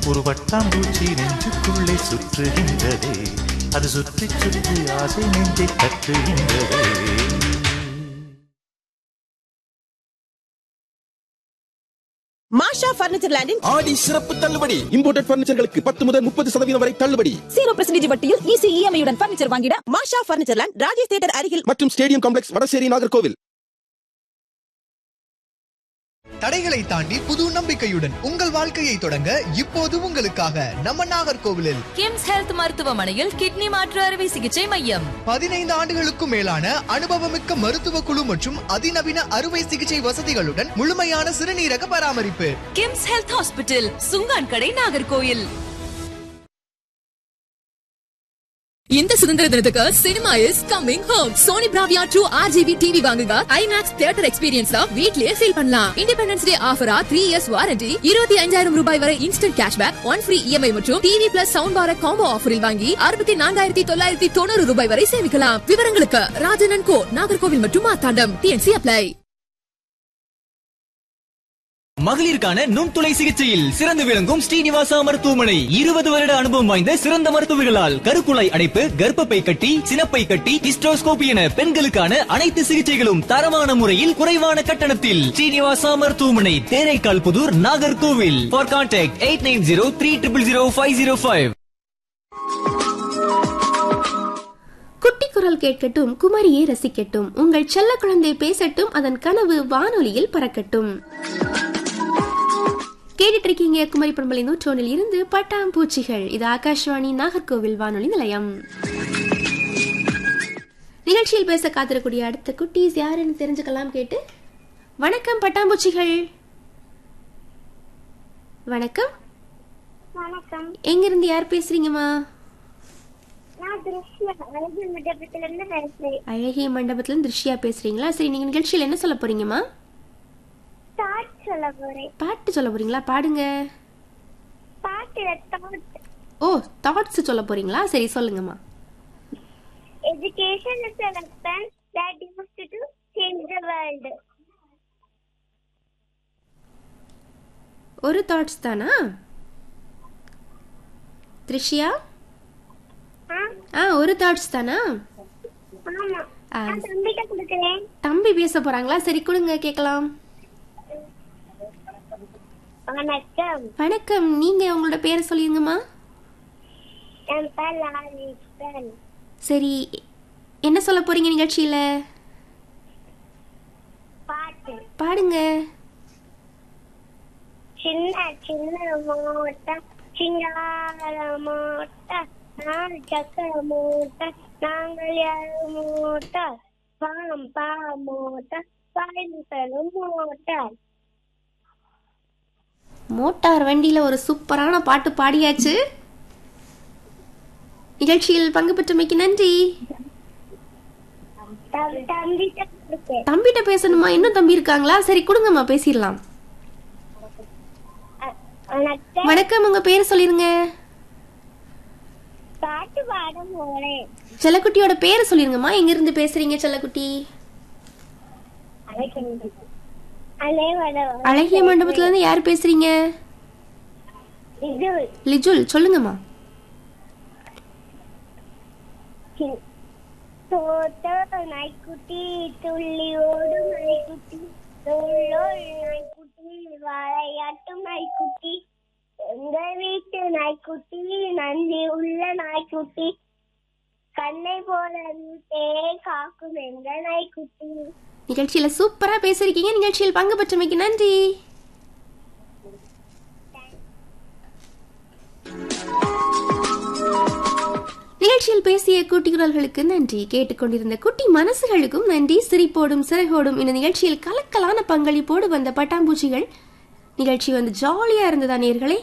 ஒரு வட்டாம்பூச்சி நெஞ்சுக்குள்ளே சுற்றுகின்றதே அது சுற்றி சுற்றி ஆசை நெஞ்சை தட்டுகின்றதே மாஷா பர்னிச்சர் லேண்டின் ஆடி சிறப்பு தள்ளுபடி இம்போர்ட்டட் பர்னிச்சர்களுக்கு பத்து முதல் முப்பது சதவீதம் வரை தள்ளுபடி ஜீரோ பர்சன்டேஜ் வட்டியில் ஈஸி இஎம்ஐயுடன் பர்னிச்சர் வாங்கிட Masha furniture land Rajesh theatre அருகில் மற்றும் ஸ்டேடியம் காம்ப்ளெக்ஸ் வடசேரி நாகர்கோவில் தடைகளை தாண்டி புது நம்பிக்கையுடன் உங்கள் வாழ்க்கையை தொடங்க இப்போது உங்களுக்காக நம்ம நாகர்கோவிலில் கிம்ஸ் ஹெல்த் மருத்துவமனையில் கிட்னி மாற்று அறுவை சிகிச்சை மையம் பதினைந்து ஆண்டுகளுக்கும் மேலான அனுபவமிக்க மருத்துவ குழு மற்றும் அதிநவீன அறுவை சிகிச்சை வசதிகளுடன் முழுமையான சிறுநீரக பராமரிப்பு கிம்ஸ் ஹெல்த் ஹாஸ்பிட்டல் சுங்கான் கடை நாகர்கோயில் இந்த சுதந்திர தினத்துக்கு cinema is coming home Sony Bravia true RGB TV வாங்குங்க ஐமேக்ஸ் தியேட்டர் எக்ஸ்பீரியன்ஸ் வீட்லயே ஃபீல் பண்ணலாம் இண்டிபெண்டன்ஸ் டே ஆஃபரா த்ரீ இயர்ஸ் வாரண்டி இருபத்தி அஞ்சாயிரம் ரூபாய் வரை instant cashback one free EMI மற்றும் TV plus sound bar combo ஆஃபரில் வாங்கி அறுபத்தி நான்காயிரத்தி தொள்ளாயிரத்தி தொண்ணூறு ரூபாய் வரை சேமிக்கலாம் விவரங்களுக்கு ராஜனன் கோ நாகர்கோவில் மற்றும் மாத்தாண்டம் டிஎன்சி அப்ளை மகளிருக்கான நுண்துளை சிகிச்சையில் சிறந்து விளங்கும் ஸ்ரீனிவாசா மருத்துவமனை இருபது வருட அனுபவம் வாய்ந்த சிறந்த மருத்துவர்களால் கருக்குழாய் அடைப்பு கர்ப்பப்பை கட்டி சினப்பை கட்டி ஹிஸ்டோஸ்கோபி என பெண்களுக்கான அனைத்து சிகிச்சைகளும் தரமான முறையில் குறைவான கட்டணத்தில் ஸ்ரீனிவாசா மருத்துவமனை Theraikal Pudur Nagercoil for contact eight nine zero three triple zero five zero five குட்டி குரல் கேட்கட்டும் குமரியை ரசிக்கட்டும் உங்கள் செல்ல குழந்தை பேசட்டும் அதன் கனவு வானொலியில் பறக்கட்டும் கேட்டுட்டு இருக்கீங்க குமரி பண்பலை நூற்றோனில் இருந்து பட்டாம்பூச்சிகள் இது ஆகாஷ்வாணி நாகர்கோவில் வானொலி நிலையம் நிகழ்ச்சியில் பேச காத்திருக்கூடிய அடுத்த குட்டீஸ் யாருன்னு தெரிஞ்சுக்கலாம் கேட்டு வணக்கம் பட்டாம்பூச்சிகள் வணக்கம் வணக்கம் எங்கிருந்து யார் பேசுறீங்கம்மா நான் திருஷ்யா அழகு மண்டபத்துல இருந்து பேசுறேன் அழகிய மண்டபத்துல திருஷ்யா பேசுறீங்களா சரி நீங்க நிகழ்ச்சியில் என்ன சொல்ல போறீங்கம்மா தாட் சொல்ல போறேன் பாட்டு சொல்ல போறீங்களா பாடுங்க பாட்டுல தாட் ஓ தாட்ஸ் சொல்ல போறீங்களா சரி சொல்லுங்கம்மா education is a weapon that used to change the world ஒரு தாட்ஸ் தானா த்ரிஷியா ஆ ஆ ஒரு தாட்ஸ் தானா ஆமா ஆ. நான் தம்பிட்ட கொடுக்குறேன் தம்பி பேச போறாங்களா சரி கொடுங்க கேட்கலாம் வணக்கம் வணக்கம் நீங்க உங்களோட பேரை சொல்லிருங்கம்மா என் பேர் லாலிசன் சரி என்ன சொல்ல போறீங்க நிகழ்ச்சியில பாட்டு பாடுங்க சின்ன சின்ன மூட்டை சிங்கார மூட்டை நான் சக்கர மூட்டை நாங்கள் யாரு மூட்டை பாம் பா மூட்டை பாய்ந்தரும் மூட்டை மோட்டார் வண்டியில ஒரு சூப்பரான பாட்டு பாடியாச்சு நிகழ்ச்சியில் பங்கு பெற்றமைக்கு நன்றி தம்- தம்பிட்ட கொடுத்தேன் தம்பிட்ட பேசணுமா இன்னும் தம்பி இருக்காங்களா சரி கொடுங்கம்மா பேசிடலாம் அ- வணக்கம் வணக்கம் உங்க பேர் சொல்லிருங்க பாட்டு பாட போறேன் செல்லக்குட்டியோட பேர் சொல்லிருங்கம்மா எங்க இருந்து பேசுறீங்க செல்லக்குட்டி அலைவட அழகிய மண்டபத்துல இருந்து யார் பேசுறீங்க இது லிஜுல் சொல்லுங்கம்மா தோட்ட நாய்க்குட்டி துள்ளி ஓடும் நாய்க்குட்டி துள்ளோள் நாய்க்குட்டி விளையாட்டும் நாய்க்குட்டி எங்க வீட்டு நாய்க்குட்டி நன்றி உள்ள நாய்க்குட்டி கண்ணை போல வீட்டே காக்கும் எங்க நாய்க்குட்டி நிகழ்ச்சியில சூப்பரா பேசிருக்கீங்க நிகழ்ச்சியில் பங்கு பெற்றமைக்கு நன்றி நிகழ்ச்சியில் பேசிய குட்டி குரல்களுக்கு நன்றி கேட்டுக்கொண்டிருந்த குட்டி மனசுகளுக்கும் நன்றி சிரிப்போடும் சிறகோடும் இந்த நிகழ்ச்சியில் கலக்கலான பங்களிப்போடு வந்த பட்டாம்பூச்சிகள் நிகழ்ச்சி வந்து ஜாலியா இருந்ததா நேர்களே